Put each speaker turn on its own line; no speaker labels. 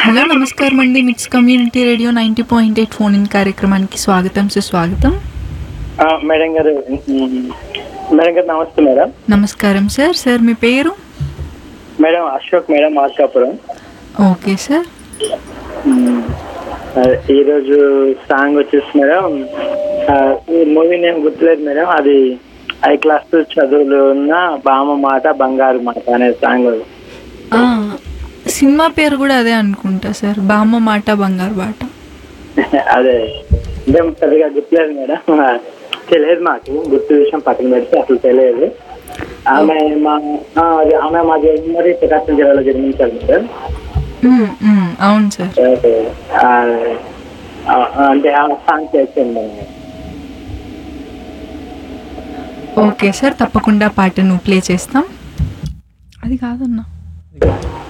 hello నమస్కారం అండి MITS community radio ninety point eight phone in కార్యక్రమానికి స్వాగతం సుస్వాగతం
ఆ, మేడం గారు ఉమ్, మేడం గారు నమస్తే మేడం
నమస్కారం సార్ సార్ మీ పేరు
madam Ashok madam Markapuram
okay sir
um, ఆ, ఈరోజు సాంగ్ వచ్చేసి మేడం ఆ, ఈ మూవీ నేమ్ గుర్తులేదు మేడం అది ఐ క్లాస్ చదువులు ఉన్న బామ మాట బంగారు మాట అనే సాంగ్
ఆ, సినిమా పేరు కూడా అదే అనుకుంటా సార్ బామ్మ మాట బంగారు బాట
అదే అంటే పెద్దగా గుర్తులేదు మేడం తెలియదు మాకు గుర్తు విషయం పక్కన పెడితే అసలు తెలియదు ఆమె మా ఆ, అది ఆమె మా మరి ప్రకాశం జిల్లాలో జన్మించారు మేడం
మ్మ్, మ్మ్, అవును సార్
అదే, ఆ, ఆ, అంటే ఆ సాంగ్ చేసింది
ఓకే సార్ తప్పకుండా పాటను ప్లే చేస్తాం అది కాదన్నా